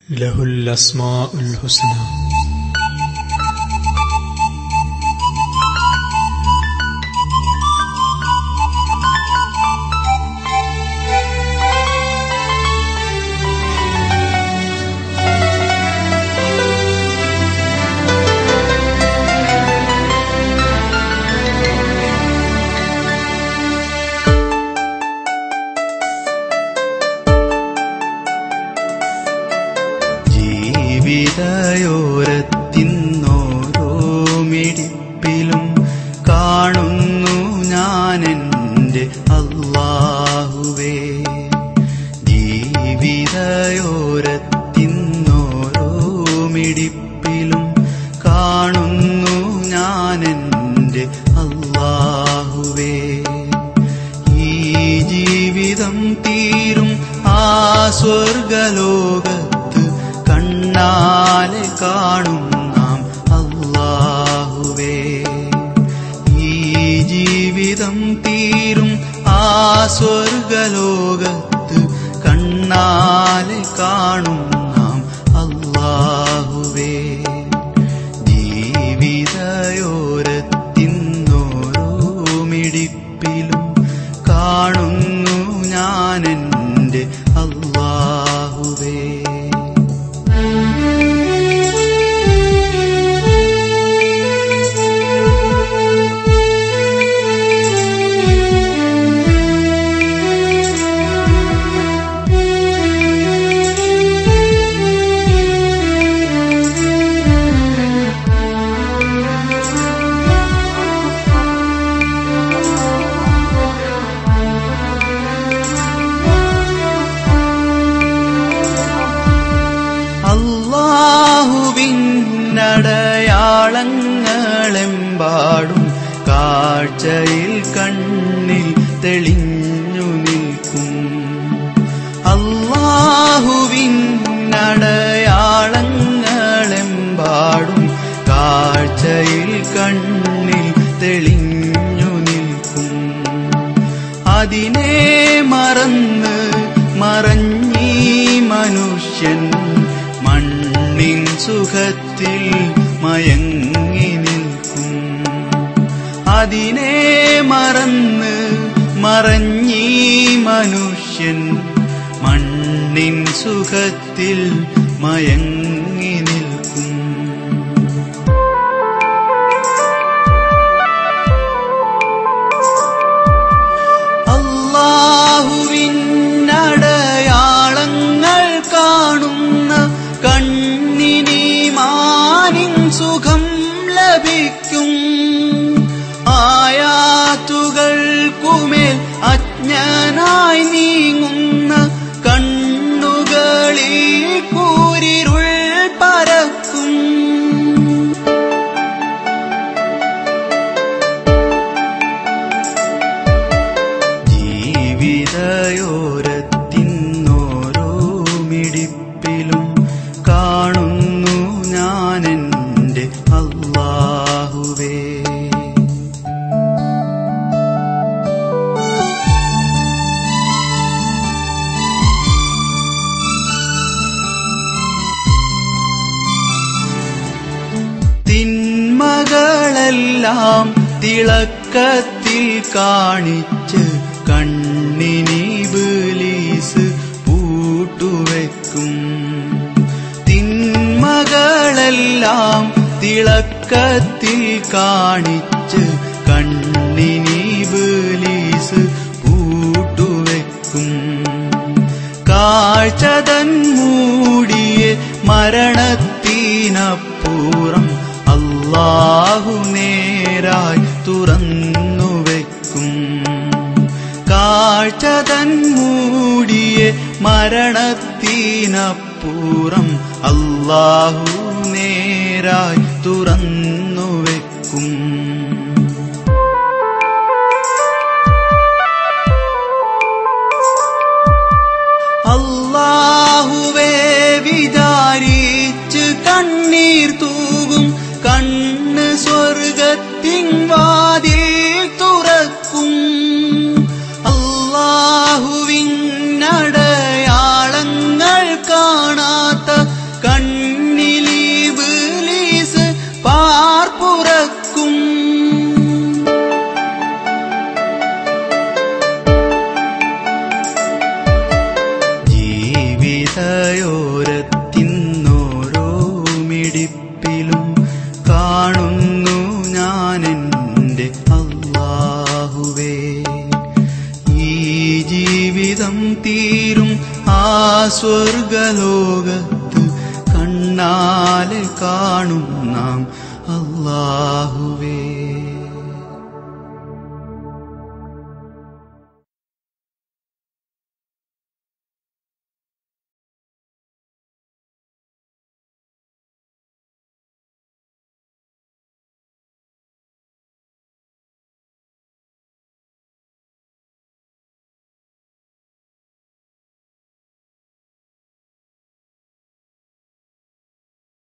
له الأسماء الحسنى ജീവിതയോരത്തിന്നോരോ മിടിപ്പിലും കാണുന്നു ഞാൻ എൻ്റെ അള്ളാഹുവേ ജീവിതയോരത്തിന്നോരോ മിടിപ്പിലും കാണുന്നു ഞാൻ എൻ്റെ അള്ളാഹുവേ ഈ ജീവിതം തീരും ആ സ്വർഗലോകത്ത് കണ്ണാലെ കാണും നാം അള്ളാഹുവേ ഈ ജീവിതം തീരും ആ സ്വർഗലോകത്ത് കണ്ണാലെ കാണും നാം അള്ളാഹുവേ ജീവിതയോരത്തിന്നോരോ മിടിപ്പിലും കാണുന്നു ഞാൻ എൻ്റെ അള്ളാഹുവേ അള്ളാഹുവിന്നടയാളങ്ങളെമ്പാടും കാഴ്ചയിൽ കണ്ണിൽ തെളിഞ്ഞു നിൽക്കും അള്ളാഹുവിന്നടയാളങ്ങളെമ്പാടും കാഴ്ചയിൽ കണ്ണിൽ തെളിഞ്ഞു നിൽക്കും അതിനെ മറന്ന് മറഞ്ഞീ മനുഷ്യൻ മണ്ണിൻ സുഖത്തിൽ മയങ്ങി നിൽക്കും അതിനെ മറന്ന് മറഞ്ഞീ മനുഷ്യൻ മണ്ണിൻ സുഖത്തിൽ മയങ്ങി നിൽക്കും അള്ളാഹുവിനടയാളങ്ങൾ കാണുന്ന കണ്ണിനി മാനിൻ സുഖം ലഭിക്കും ആയാത്തുകൾക്കുമേൽ അജ്ഞനായി നീങ്ങുന്ന കണ്ണുകളിൽ കൂരിരുൾ പരക്കും ജീവിതയോരത്തിന്നോരോ മിടിപ്പിലും കാണുന്നു ഞാൻ എൻ്റെ അള്ളാഹുവേ തിന്മകളെല്ലാം തിളക്കത്തിൽ കാണിച്ച് കണ്ണിനി ബലീസ് പൂട്ടുവെക്കും തിന്മകളെല്ലാം തിളക്കത്തിൽ കാണിച്ച് കണ്ണിനി ബലീസ് പൂട്ടുവെക്കും കാഴ്ചതൻ മൂടിയെ മരണത്തിനപ്പുറം അല്ലാഹു നേരായി തുറന്നു വെക്കും കാഴ്ചതൻ മൂടിയെ മരണത്തിനപ്പുറം അല്ലാഹു നേരായി തുറന്നു വെക്കും അള്ളാഹുവേ വിചാരിച്ച് കണ്ണീർ തൂകും കണ്ണ് സ്വർഗത്തിൻ വാതിൽ തുറക്കും അള്ളാഹുവിനടയാളങ്ങൾ കാണാത്ത ഹൃദയോരത്തിന്നോരോ മിടിപ്പിലും കാണുന്നു ഞാൻ എൻ്റെ അള്ളാഹുവേ ഈ ജീവിതം തീരും ആ സ്വർഗലോകത്ത് കണ്ണാലെ കാണും നാം അള്ളാഹുവേ